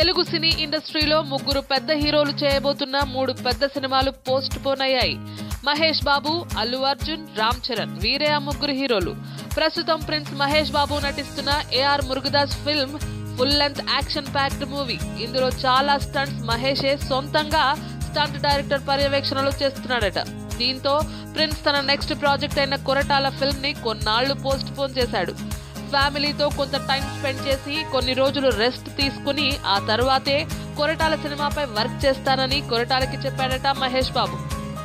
తెలుగు సినీ ఇండస్ట్రీలో ముగ్గురు పెద్ద హీరోలు చేయబోతున్న మూడు పెద్ద సినిమాలు పోస్ట్ పోన్ అయ్యాయి మహేష్ బాబు అల్లు అర్జున్ రామ్ చరణ్ వీరే ఆ ముగ్గురు హీరోలు ప్రస్తుతం ప్రిన్స్ మహేష్ బాబు నటిస్తున్న A R Murugadoss film full length action packed movie ఇందులో చాలా స్టంట్స్ మహేషే సొంతంగా స్టంట్ డైరెక్టర్ పర్యవేక్షణలో చేస్తున్నాడట దీంతో ప్రిన్స్ తన నెక్స్ట్ ప్రాజెక్ట్ అయిన కొరటాల ఫిల్మ్ ని కొన్నాళ్లు పోస్ట్ పోన్ చేశాడు ఫ్యామిలీతో కొంత టైం స్పెండ్ చేసి కొన్ని రోజులు రెస్ట్ తీసుకుని ఆ తర్వాతే కొరటాల సినిమాపై వర్క్ చేస్తానని కొరటాలకి చెప్పాడట Mahesh Babu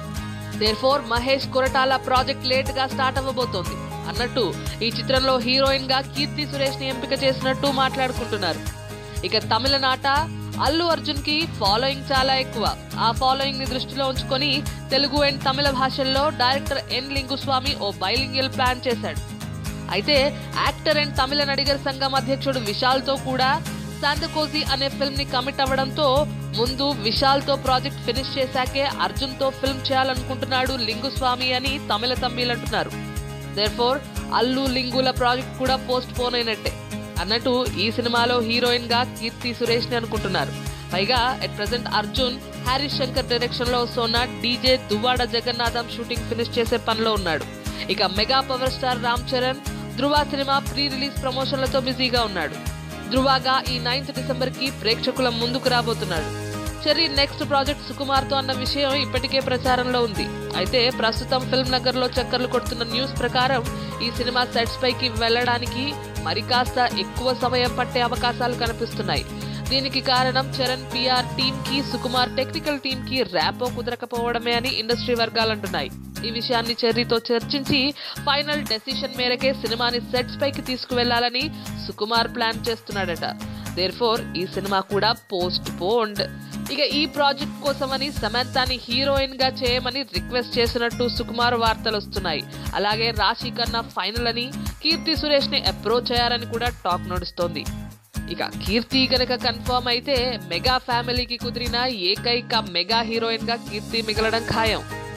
therefore Mahesh Koratala project late గా స్టార్ట్ అవ్వబోతోంది అన్నట్టు ఈ చిత్రంలో హీరోయిన్ గా కీర్తి సురేష్ ని ఎంపిక చేసినట్టు మాట్లాడుకుంటున్నారు ఇక తమిళనాట అల్లు అర్జున్ కి ఫాలోయింగ్ చాలా ఎక్కువ ఆ ఫాలోయింగ్ ని దృష్టిలో ఉంచుకొని తెలుగు అండ్ తమిళ భాషల్లో డైరెక్టర్ ఎన్ లింగుస్వామి ఓ బైలింగియల్ ప్లాన్ చేశాడు అయితే యాక్టర్ అండ్ తమిళ నడిగర్ సంఘం అధ్యక్షుడు విశాల్ తో కూడా శాంతకోజీ అనే ఫిల్మ్ ని కమిట్ అవ్వడంతో ముందు విశాల్ తో ప్రాజెక్ట్ ఫినిష్ చేశాకే అర్జున్ తో ఫిల్మ్ చేయాలనుకుంటున్నాడు లింగుస్వామి అని తమిళ తమ్మిలు అంటున్నారు దేర్ఫోర్ అల్లు లింగుల ప్రాజెక్ట్ కూడా పోస్ట్ పోన్ అయినట్టే అన్నట్టు ఈ సినిమాలో హీరోయిన్ గా కీర్తి సురేష్ ని అనుకుంటున్నారు పైగా at present Arjun Harish Shankar direction లో వస్తున్న DJ Duvvada Jagannadham shooting finish చేసే పనిలో ఉన్నాడు ఇక mega power star Ram Charan Dhruva cinema pre release ప్రమోషన్లతో బిజీగా ఉన్నాడు ధృవగా ఈ నైన్త్ డిసెంబర్ కి ప్రేక్షకుల ముందుకు రాబోతున్నాడు చెర్రీ నెక్స్ట్ ప్రాజెక్ట్ సుకుమార్ తో అన్న విషయం ఇప్పటికే ప్రచారంలో ఉంది అయితే ప్రస్తుతం ఫిల్మ్ నగర్ లో చక్కర్లు కొడుతున్న న్యూస్ ప్రకారం ఈ సినిమా సెట్స్ పైకి వెళ్ళడానికి మరి కాస్త ఎక్కువ సమయం పట్టే అవకాశాలు కనిపిస్తున్నాయి దీనికి కారణం చరణ్ పిఆర్ టీమ్ కి సుకుమార్ టెక్నికల్ టీమ్ కి ర్యాపో కుదరకపోవడమే అని ఇండస్ట్రీ వర్గాలు అంటున్నాయి ఈ విషయాన్ని చెర్రీతో చర్చించి ఫైనల్ డెసిషన్ మేరకే సినిమాని సెట్స్ పైకి తీసుకువెళ్లాలని సుకుమార్ ప్లాన్ చేస్తున్నాడట దేర్ఫోర్ ఈ సినిమా కూడా పోస్ట్ పోండ్ ఇక ఈ ప్రాజెక్ట్ కోసమని సమంతాని హీరోయిన్ గా చేయమని రిక్వెస్ట్ చేసినట్టు సుకుమార్ వార్తలు వస్తున్నాయి అలాగే రాశి కన్నా ఫైనల్ అని కీర్తి సురేష్ ని అప్రోచ్ అయ్యారని కూడా టాక్ నడుస్తోంది ఇక కీర్తి గనక కన్ఫర్మ్ అయితే మెగా ఫ్యామిలీకి కుదిరిన ఏకైక మెగా హీరోయిన్ గా కీర్తి మిగలడం ఖాయం